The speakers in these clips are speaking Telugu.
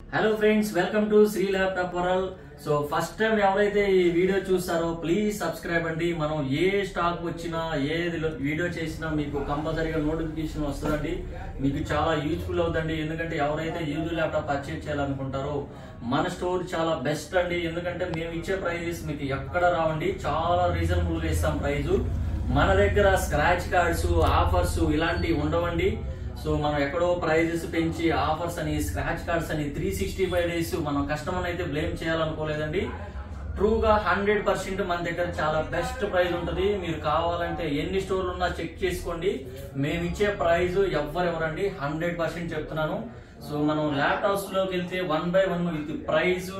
hello friends welcome to Sri laptop world so first time ఎవరైతే ఈ వీడియో చూస్తారో ప్లీజ్ సబ్స్క్రైబ్ అండి మనం ఏ స్టాక్ వచ్చినా ఏది లో- వీడియో చేసినా మీకు కంపల్సరీగా నోటిఫికేషన్ వస్తుందండి మీకు చాలా యూజ్ఫుల్ అవుతుంది ఎందుకంటే ఎవరైతే యూజ్ ల్యాప్టాప్ పర్చేజ్ చేయాలనుకుంటారో మన స్టోర్ చాలా బెస్ట్ అండి ఎందుకంటే మేము ఇచ్చే ప్రైజెస్ మీకు ఎక్కడ రావండి చాలా రీజనబుల్ గా ఇస్తాం ప్రైజు మన దగ్గర స్క్రాచ్ కార్డ్స్ ఆఫర్స్ ఇలాంటివి ఉండవండి సో మనం ఎక్కడో ప్రైజెస్ పెంచి ఆఫర్స్ అని స్క్రాచ్ కార్డ్స్ అని త్రీ సిక్స్టీ ఫైవ్ డేస్ మనం కస్టమర్ అయితే బ్లేమ్ చేయాలనుకోలేదండి ట్రూగా హండ్రెడ్ పర్సెంట్ మన దగ్గర చాలా బెస్ట్ ప్రైస్ ఉంటుంది మీరు కావాలంటే ఎన్ని స్టోర్లు ఉన్నా చెక్ చేసుకోండి మేము ఇచ్చే ప్రైస్ ఎవరెవరండి హండ్రెడ్ పర్సెంట్ చెప్తున్నాను సో మనం ల్యాప్టాప్స్ లోకి వెళ్తే one by one with price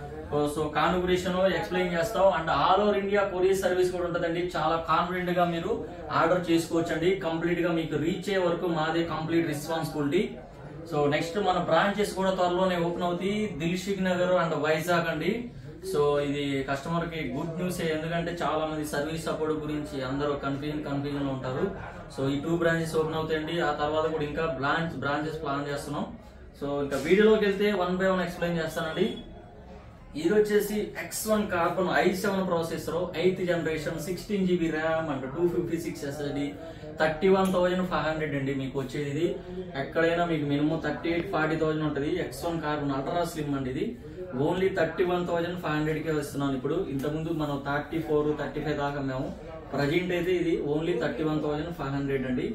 so configuration explain చేస్తాం and all over India courier service కూడా ఉంటుందండి చాలా కాన్ఫిడెంట్ గా మీరు ఆర్డర్ చేసుకోవచ్చండి కంప్లీట్ గా మీకు రీచ్ అయ్యే వరకు మాదే కంప్లీట్ రెస్పాన్సిబిలిటీ సో నెక్స్ట్ మన బ్రాంచెస్ కూడా త్వరలోనే ఓపెన్ అవుతాయి దిల్షుక్ నగర్ అండ్ వైజాగ్ అండి సో ఇది కస్టమర్ కి గుడ్ న్యూస్ ఎందుకంటే చాలా మంది సర్వీస్ సపోర్ట్ గురించి అందరూ కన్ఫ్యూజన్ కన్ఫ్యూజన్ లో ఉంటారు సో ఈ టూ బ్రాంచెస్ ఓపెన్ అవుతాయండి ఆ తర్వాత కూడా ఇంకా బ్రాంచ్ బ్రాంచెస్ ప్లాన్ చేస్తున్నాం సో ఇంకా వీడియోలోకి వెళ్తే వన్ బై వన్ ఎక్స్ప్లెయిన్ చేస్తానండి ఇది వచ్చేసి X one carbon I seven processor eighth generation sixteen GB RAM and two fifty six SSD thirty one thousand five hundred అండి మీకు వచ్చేది ఇది ఎక్కడైనా మీకు minimum thirty eight forty thousand ఉంటుంది X one carbon ultra slim అండి ఇది only thirty one thousand five hundred కే వస్తున్నాను ఇప్పుడు ఇంతకుముందు మనం థర్టీ ఫోర్ థర్టీ ఫైవ్ దాకా మేము ప్రజెంట్ అయితే ఇది only thirty one thousand five hundred అండి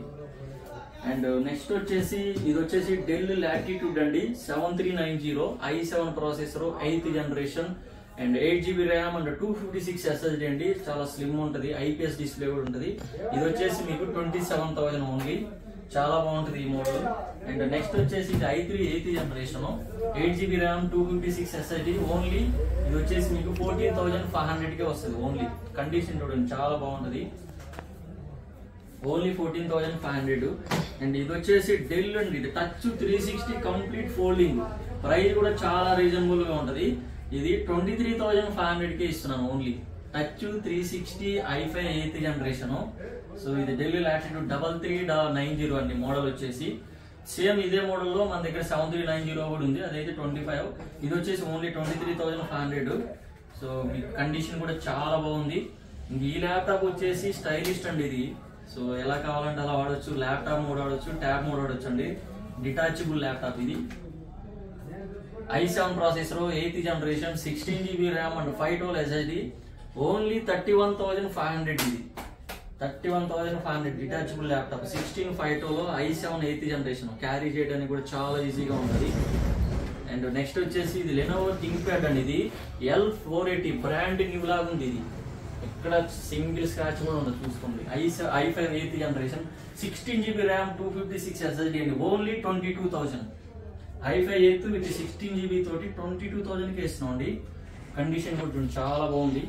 అండ్ నెక్స్ట్ వచ్చేసి ఇది వచ్చేసి డెల్ లాటిట్యూడ్ అండి seven three nine zero I seven processor eighth generation and eight GB RAM and two fifty six SSD అండి చాలా స్లిమ్ ఉంటుంది ఐపీఎస్ డిస్ప్లే కూడా ఉంటుంది ఇది వచ్చేసి మీకు ట్వంటీ సెవెన్ థౌసండ్ ఓన్లీ చాలా బాగుంటుంది ఈ మోడల్ అండ్ నెక్స్ట్ వచ్చేసి ఇది I three eighth generation eight GB RAM two fifty six SSD only ఇది వచ్చేసి మీకు ఫోర్టీన్ థౌసండ్ ఫైవ్ హండ్రెడ్ కే వస్తుంది ఓన్లీ కండిషన్ చూడండి చాలా బాగుంటుంది only fourteen thousand five hundred and ఇది వచ్చేసి డెల్ అండి ఇది touch three sixty complete folding price కూడా చాలా రీజనబుల్ గా ఉంటది ఇది twenty three thousand five hundred కే ఇస్తున్నాను only touch three sixty I five eighth generation so ఇది Delhi latitude double three nine zero అండి మోడల్ వచ్చేసి సేమ్ ఇదే మోడల్ లో మన దగ్గర సెవెన్ త్రీ నైన్ జీరో కూడా ఉంది అదైతే ట్వంటీ ఫైవ్ ఇది వచ్చేసి only twenty three thousand five hundred so మీ కండిషన్ కూడా చాలా బాగుంది ఇంక ఈ ల్యాప్టాప్ వచ్చేసి స్టైలిస్ట్ అండి ఇది సో ఎలా కావాలంటే అలా వాడచ్చు ల్యాప్టాప్ మోడ్ వాడచ్చు ట్యాబ్ మోడ్ వాడచ్చు అండి డిటాచబుల్ ల్యాప్టాప్ ఇది I seven processor eighth generation sixteen GB RAM and five twelve SSD only thirty one thousand five hundred ఇది thirty one thousand five hundred detachable laptop sixteen five టూలో I seven eighth generation carry చేయడానికి కూడా చాలా ఈజీగా ఉంటుంది అండ్ నెక్స్ట్ వచ్చేసి ఇది లెనోవో థింక్ ప్యాడ్ అండి ఇది L four eighty brand new లాగా ఉంది ఇది ఎక్కడ సింగిల్ స్క్రాచ్ కూడా ఉండదు చూసుకోండి I I five eighth generation sixteen GB RAM two fifty six SSD అండి only twenty two thousand I five eighth with sixteen GB తోటి ట్వంటీ టూ థౌసండ్ కి ఇస్తున్నాం అండి కండిషన్ కూడా చూడండి చాలా బాగుంది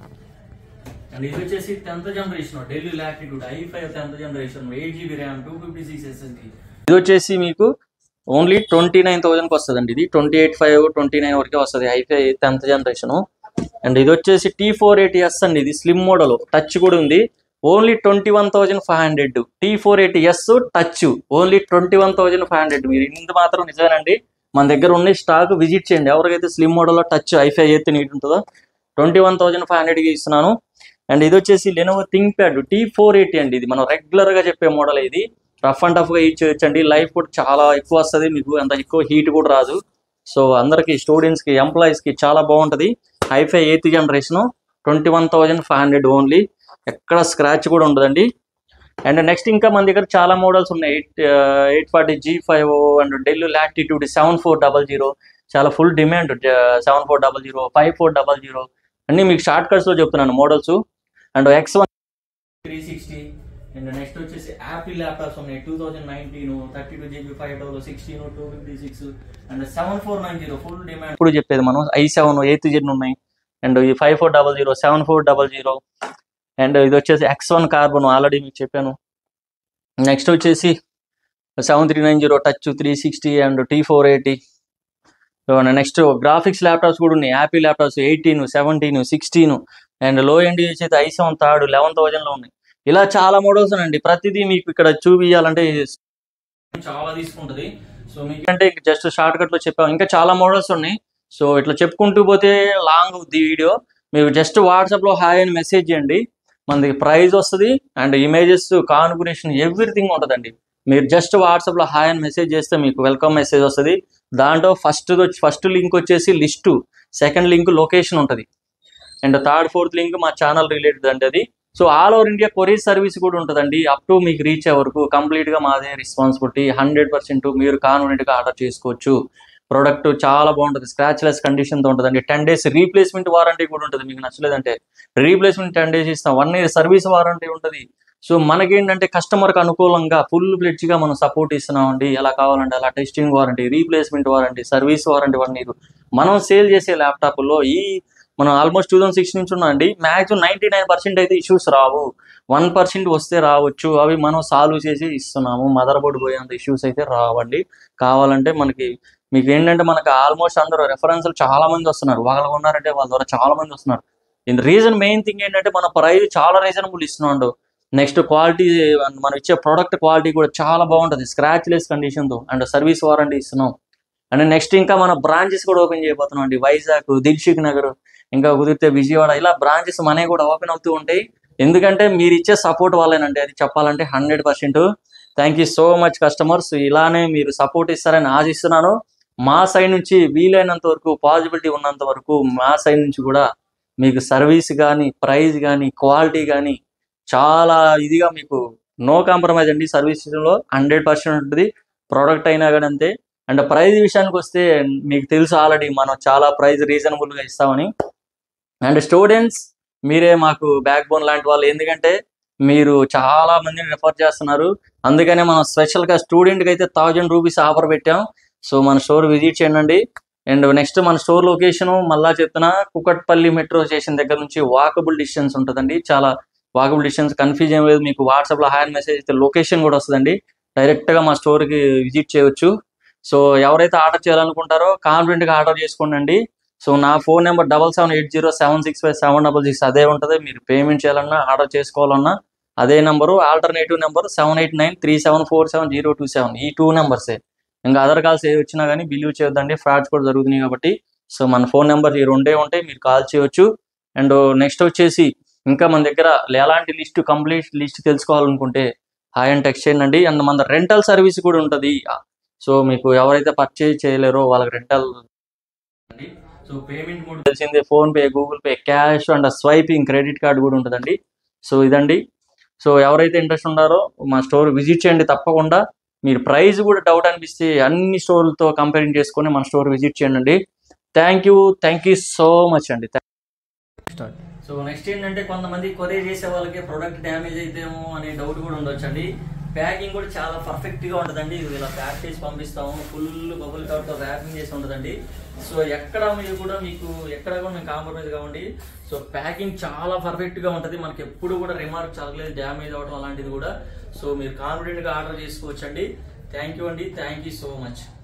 అండ్ ఇది వచ్చేసి tenth generation Dell Latitude I five tenth generation eight GB RAM two fifty six SSD ఇది వచ్చేసి మీకు ఓన్లీ ట్వంటీ నైన్ థౌసండ్కి వస్తుందండి ఇది twenty eight five twenty nine వరకే వస్తుంది I five tenth generation and ఇది వచ్చేసి టీ ఫోర్ ఎయిటీ ఎస్ అండి ఇది స్లిమ్ మోడల్ టచ్ కూడా ఉంది only twenty one thousand five hundred T four eighty S touch only twenty one thousand five hundred మీరు ఇంత మాత్రం నిజమేనండి మన దగ్గర ఉన్న స్టాక్ విజిట్ చేయండి ఎవరికైతే స్లిమ్ మోడల్లో టచ్ ఐఫై ఎయిత్ నీట్ ఉంటుందో ట్వంటీ వన్ థౌసండ్ ఫైవ్ హండ్రెడ్కి ఇస్తున్నాను అండ్ ఇది వచ్చేసి Lenovo ThinkPad T four eighty అండి ఇది మనం రెగ్యులర్ గా చెప్పే మోడల్ ఇది రఫ్ అండ్ టఫ్ గా యూజ్ చేయొచ్చండి లైఫ్ కూడా చాలా ఎక్కువ వస్తుంది మీకు అంత ఎక్కువ హీట్ కూడా రాదు సో అందరికి స్టూడెంట్స్ కి ఎంప్లాయీస్ కి చాలా బాగుంటది I five eighth generation twenty one thousand five hundred only ఎక్కడ స్క్రాచ్ కూడా ఉండదండి అండ్ నెక్స్ట్ ఇంకా మన దగ్గర చాలా మోడల్స్ ఉన్నాయి eight eight forty G five and Dell Latitude seven four double zero చాలా full demand seven four double zero five four double zero అన్ని మీకు షార్ట్ కట్స్ లో చెప్తున్నాను models and X one three sixty and next వచ్చేసి యాపిల్ ల్యాప్టాప్స్ ఉన్నాయి two thousand nineteen thirty two GB five double sixteen two fifty six and seven four nine zero full demand ఇప్పుడు చెప్పేది మనం ఐ సెవెన్ ఎయిత్ జెన్ ఉన్నాయి అండ్ ఈ five four double zero seven four double zero and ఇది వచ్చేసి ఎక్స్ వన్ కార్బన్ ఆల్రెడీ మీకు చెప్పాను నెక్స్ట్ వచ్చేసి seven three nine zero touch three sixty and T four eighty next graphics laptops కూడా ఉన్నాయి Apple laptops eighteen seventeen sixteen and low end వచ్చేసి I seven third eleven thousand లో ఉన్నాయి ఇలా చాలా మోడల్స్ ఉన్నాయండి ప్రతిదీ మీకు ఇక్కడ చూపించాలంటే చాలా తీసుకుంటది సో మీకు అంటే జస్ట్ షార్ట్ కట్ లో చెప్పాం ఇంకా చాలా మోడల్స్ ఉన్నాయి సో ఇట్లా చెప్పుకుంటూ పోతే లాంగ్ ది వీడియో మీరు జస్ట్ వాట్సాప్ లో హాయ్ అని మెసేజ్ చేయండి మనకి ప్రైజ్ వస్తుంది అండ్ ఇమేజెస్ కాన్ఫిగరేషన్ ఎవ్రీథింగ్ ఉంటుందండి మీరు జస్ట్ వాట్సాప్ లో హాయ్ అని మెసేజ్ చేస్తే మీకు వెల్కమ్ మెసేజ్ వస్తుంది దాంట్లో ఫస్ట్ ఫస్ట్ లింక్ వచ్చేసి లిస్టు సెకండ్ లింక్ లొకేషన్ ఉంటుంది అండ్ థర్డ్ ఫోర్త్ లింక్ మా ఛానల్ రిలేటెడ్ అండి అది so all over India courier service కూడా ఉంటుందండి అప్ టు మీకు రీచ్ అయ్యే వరకు కంప్లీట్ గా మాదే రెస్పాన్సిబిలిటీ హండ్రెడ్ పర్సెంట్ మీరు కాన్ఫిడెంట్ గా ఆర్డర్ చేసుకోవచ్చు ప్రోడక్ట్ చాలా బాగుంటుంది స్క్రాచ్ లెస్ కండిషన్ తో ఉంటుందండి టెన్ డేస్ రీప్లేస్మెంట్ వారంటీ కూడా ఉంటుంది మీకు నచ్చలేదంటే రీప్లేస్మెంట్ టెన్ డేస్ ఇస్తాం వన్ ఇయర్ సర్వీస్ వారంటీ ఉంటుంది సో మనకేంటంటే కస్టమర్కి అనుకూలంగా ఫుల్ ఫ్లెడ్జ్ గా మనం సపోర్ట్ ఇస్తున్నామండి ఎలా కావాలంటే అలా testing warranty replacement warranty service warranty one year మనం సేల్ చేసే ల్యాప్టాప్లో ఈ మనం ఆల్మోస్ట్ టూ థౌసండ్ సిక్స్ నుంచి ఉన్నామండి మ్యాక్సిమం నైంటీ నైన్ పర్సెంట్ అయితే ఇష్యూస్ రావు వన్ పర్సెంట్ వస్తే రావచ్చు అవి మనం సాల్వ్ చేసి ఇస్తున్నాము మదర్ బోర్డ్ పోయేంత ఇష్యూస్ అయితే రావండి కావాలంటే మనకి మీకు ఏంటంటే మనకి ఆల్మోస్ట్ అందరూ రెఫరెన్స్లు చాలా మంది వస్తున్నారు వాళ్ళు ఉన్నారంటే వాళ్ళ ద్వారా చాలా మంది వస్తున్నారు ఇన్ రీజన్ మెయిన్ థింగ్ ఏంటంటే మన ప్రైస్ చాలా రీజనబుల్ ఇస్తున్నాడు నెక్స్ట్ క్వాలిటీ మనం ఇచ్చే ప్రోడక్ట్ క్వాలిటీ కూడా చాలా బాగుంటుంది స్క్రాచ్ లెస్ కండిషన్తో అండ్ సర్వీస్ వారంటీ ఇస్తున్నాం అండ్ నెక్స్ట్ ఇంకా మన బ్రాంచెస్ కూడా ఓపెన్ చేయబోతున్నాం అండి వైజాగ్ దిల్షుక్ నగర్ ఇంకా కుదిరితే విజయవాడ ఇలా బ్రాంచెస్ మనవి కూడా ఓపెన్ అవుతూ ఉంటాయి ఎందుకంటే మీరు ఇచ్చే సపోర్ట్ వల్లేనండి అది చెప్పాలంటే hundred percent thank you so much customers ఇలానే మీరు సపోర్ట్ ఇస్తారని ఆశిస్తున్నాను మా సైడ్ నుంచి వీలైనంత వరకు పాసిబిలిటీ ఉన్నంత వరకు మా సైడ్ నుంచి కూడా మీకు సర్వీస్ కానీ ప్రైస్ కానీ క్వాలిటీ కానీ చాలా ఇదిగా మీకు నో కాంప్రమైజ్ అండి సర్వీస్ లో హండ్రెడ్ పర్సెంట్ ఉంటుంది ప్రోడక్ట్ అయినా కానీ అంతే అండ్ ప్రైస్ విషయానికి వస్తే మీకు తెలుసు ఆల్రెడీ మనం చాలా ప్రైస్ రీజనబుల్ గా ఇస్తామని అండ్ స్టూడెంట్స్ మీరే మాకు బ్యాక్ బోన్ లాంటి వాళ్ళు ఎందుకంటే మీరు చాలా మందిని రిఫర్ చేస్తున్నారు అందుకనే మనం స్పెషల్ గా స్టూడెంట్ కి అయితే థౌజండ్ రూపీస్ ఆఫర్ పెట్టాం సో మన స్టోర్ విజిట్ చేయండి అండ్ నెక్స్ట్ మన స్టోర్ లొకేషన్ మళ్ళా చెప్తున్నా కుకట్పల్లి మెట్రో స్టేషన్ దగ్గర నుంచి వాకబుల్ డిస్టెన్స్ ఉంటుందండి చాలా వాకబుల్ డిస్టెన్స్ కన్ఫ్యూజ్ ఏం లేదు మీకు వాట్సాప్ లో హాయ్ మెసేజ్ అయితే లొకేషన్ కూడా వస్తుందండి డైరెక్ట్ గా మా స్టోర్ కి విజిట్ చేయవచ్చు సో ఎవరైతే ఆర్డర్ చేయాలనుకుంటారో కాన్ఫిడెంట్ గా ఆర్డర్ చేసుకోండి సో నా phone number double seven eight zero seven six five seven double six అదే ఉంటుంది మీరు పేమెంట్ చేయాలన్నా ఆర్డర్ చేసుకోవాలన్నా అదే number alternative number seven eight nine three seven four seven zero two seven ఈ టూ నెంబర్సే ఇంకా అదర్ కాల్స్ ఏ వచ్చినా కానీ బిలీవ్ చేయొద్దండి ఫ్రాడ్స్ కూడా జరుగుతున్నాయి కాబట్టి సో మన ఫోన్ నెంబర్ ఈ రెండే ఉంటాయి మీరు కాల్ చేయొచ్చు అండ్ నెక్స్ట్ వచ్చేసి ఇంకా మన దగ్గర ఎలాంటి లిస్ట్ కంప్లీట్ లిస్ట్ తెలుసుకోవాలనుకుంటే హాయ్ అండ్ టెక్స్ట్ చేయండి అండ్ మన రెంటల్ సర్వీస్ కూడా ఉంటుంది సో మీకు ఎవరైతే పర్చేజ్ చేయలేరో వాళ్ళకి రెంటల్ సో పేమెంట్ కూడా తెలిసిందే PhonePe Google Pay cash and swiping credit card కూడా ఉంటుందండి సో ఇదండి సో ఎవరైతే ఇంట్రెస్ట్ ఉన్నారో మా స్టోర్ విజిట్ చేయండి తప్పకుండా మీరు ప్రైస్ కూడా డౌట్ అనిపిస్తే అన్ని స్టోర్లతో కంపేరింగ్ చేసుకొని మన స్టోర్ విజిట్ చేయండి thank you thank you so much అండి సో నెక్స్ట్ ఏంటంటే కొంతమంది కొరియర్ చేసే వాళ్ళకి ప్రొడక్ట్ డ్యామేజ్ అయితేమో అనే డౌట్ కూడా ఉండొచ్చు అండి ప్యాకింగ్ కూడా చాలా పర్ఫెక్ట్ గా ఉంటుందండి ఇది ఇలా ప్యాక్ చేసి పంపిస్తాము ఫుల్ బబుల్ కవర్ తో ర్యాపింగ్ చేసి ఉంటుందండి సో ఎక్కడ మీరు కూడా మీకు ఎక్కడ కూడా మేము కాంప్రమైజ్ కావండి సో ప్యాకింగ్ చాలా పర్ఫెక్ట్ గా ఉంటది మనకి ఎప్పుడు కూడా రిమార్క్ చదవలేదు డ్యామేజ్ అవడం అలాంటిది కూడా సో మీరు కాన్ఫిడెంట్ గా ఆర్డర్ చేసుకోవచ్చు అండి థ్యాంక్ యూ అండి థ్యాంక్ యూ సో మచ్